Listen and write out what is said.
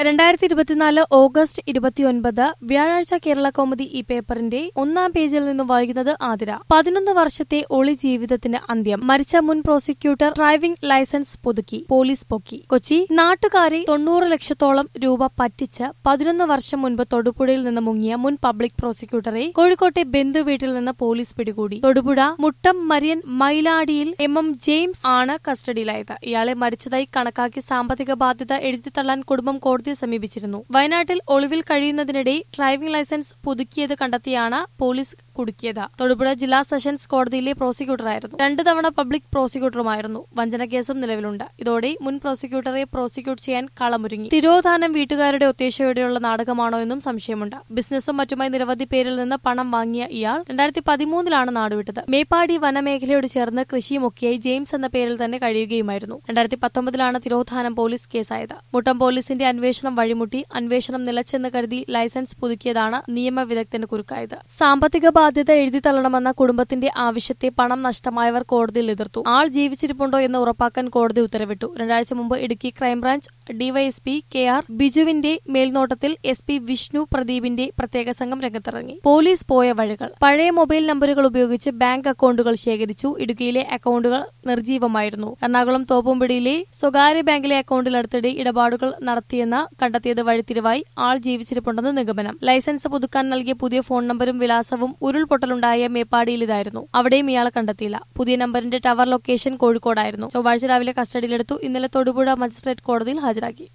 രണ്ടായിരത്തി ഇരുപത്തിനാല് ഓഗസ്റ്റ് ഇരുപത്തിയൊൻപത് വ്യാഴാഴ്ച കേരള കൗമുദി ഈ പേപ്പറിന്റെ ഒന്നാം പേജിൽ നിന്നും വായിക്കുന്നത് ആതിര പതിനൊന്ന് വർഷത്തെ ഒളി ജീവിതത്തിന് അന്ത്യം മരിച്ച മുൻ പ്രോസിക്യൂട്ടർ ഡ്രൈവിംഗ് ലൈസൻസ് പുതുക്കി പോലീസ് പൊക്കി കൊച്ചി നാട്ടുകാരെ തൊണ്ണൂറ് ലക്ഷത്തോളം രൂപ പറ്റിച്ച് പതിനൊന്ന് വർഷം മുൻപ് തൊടുപുഴയിൽ നിന്ന് മുങ്ങിയ മുൻ പബ്ലിക് പ്രോസിക്യൂട്ടറെ കോഴിക്കോട്ടെ ബന്ധു വീട്ടിൽ നിന്ന് പോലീസ് പിടികൂടി തൊടുപുഴ മുട്ടം മരിയൻ മൈലാടിയിൽ എം എം ജെയിംസ് ആണ് കസ്റ്റഡിയിലായത് ഇയാളെ മരിച്ചതായി കണക്കാക്കി സാമ്പത്തിക ബാധ്യത എഴുതിത്തള്ളാൻ കുടുംബം കോടതിയെ സമീപിച്ചിരുന്നു വയനാട്ടിൽ ഒളിവിൽ കഴിയുന്നതിനിടെ ഡ്രൈവിംഗ് ലൈസൻസ് പുതുക്കിയത് കണ്ടെത്തിയാണ് പോലീസ് കുടുക്കിയത് തൊടുപുഴ ജില്ലാ സെഷൻസ് കോടതിയിലെ പ്രോസിക്യൂട്ടറായിരുന്നു രണ്ടു തവണ പബ്ലിക് പ്രോസിക്യൂട്ടറുമായിരുന്നു വഞ്ചന കേസും നിലവിലുണ്ട് ഇതോടെ മുൻ പ്രോസിക്യൂട്ടറെ പ്രോസിക്യൂട്ട് ചെയ്യാൻ കളമൊരുങ്ങി തിരോധാനം വീട്ടുകാരുടെ ഒത്തേശയോടെയുള്ള നാടകമാണോ എന്നും സംശയമുണ്ട് ബിസിനസ്സും മറ്റുമായി നിരവധി പേരിൽ നിന്ന് പണം വാങ്ങിയ ഇയാൾ രണ്ടായിരത്തി പതിമൂന്നിലാണ് നാടുവിട്ടത് മേപ്പാടി വനമേഖലയോട് ചേർന്ന് കൃഷിയുമൊക്കെയായി ജെയിംസ് എന്ന പേരിൽ തന്നെ കഴിയുകയുമായിരുന്നു രണ്ടായിരത്തി പത്തൊമ്പതിലാണ് തിരോധാനം പോലീസ് കേസായത് മുട്ടം പോലീസിന്റെ അന്വേഷണം വഴിമുട്ടി അന്വേഷണം നിലച്ചെന്ന് കരുതി ലൈസൻസ് പുതുക്കിയതാണ് നിയമവിദഗ്ധന് കുരുക്കായത് സാമ്പത്തിക ബാധ്യത എഴുതി തള്ളണമെന്ന കുടുംബത്തിന്റെ ആവശ്യത്തെ പണം നഷ്ടമായവർ കോടതിയിൽ എതിർത്തു ആൾ ജീവിച്ചിരിപ്പുണ്ടോ എന്ന് ഉറപ്പാക്കാൻ കോടതി ഉത്തരവിട്ടു രണ്ടാഴ്ച മുമ്പ് Idukki crime branch DYSP K R ബിജുവിന്റെ മേൽനോട്ടത്തിൽ എസ് പി വിഷ്ണു പ്രദീപിന്റെ പ്രത്യേക സംഘം രംഗത്തിറങ്ങി പോലീസ് പോയ വഴികൾ പഴയ മൊബൈൽ നമ്പറുകൾ ഉപയോഗിച്ച് ബാങ്ക് അക്കൌണ്ടുകൾ ശേഖരിച്ചു ഇടുക്കിയിലെ അക്കൌണ്ടുകൾ നിർജീവമായിരുന്നു എറണാകുളം തോപ്പുംപിടിയിലെ സ്വകാര്യ ബാങ്കിലെ അക്കൌണ്ടിൽ അടുത്തിടെ ഇടപാടുകൾ നടത്തിയെന്ന് കണ്ടെത്തിയത് വഴിത്തിരിവായി ആൾ ജീവിച്ചിരിപ്പുണ്ടെന്ന് നിഗമനം ലൈസൻസ് പുതുക്കാൻ നൽകിയ പുതിയ ഫോൺ നമ്പരും വിലാസവും ഉരുൾപൊട്ടലുണ്ടായ മേപ്പാടിയിൽ ഇതായിരുന്നു അവിടെയും ഇയാളെ കണ്ടെത്തിയില്ല പുതിയ നമ്പറിന്റെ ടവർ ലൊക്കേഷൻ കോഴിക്കോടായിരുന്നു ചൊവ്വാഴ്ച രാവിലെ കസ്റ്റഡിയിലെടുത്തു ഇന്നലെ തൊടുപുഴ മജിസ്ട്രേറ്റ് കോടതിയിൽ ഹാജരാക്കി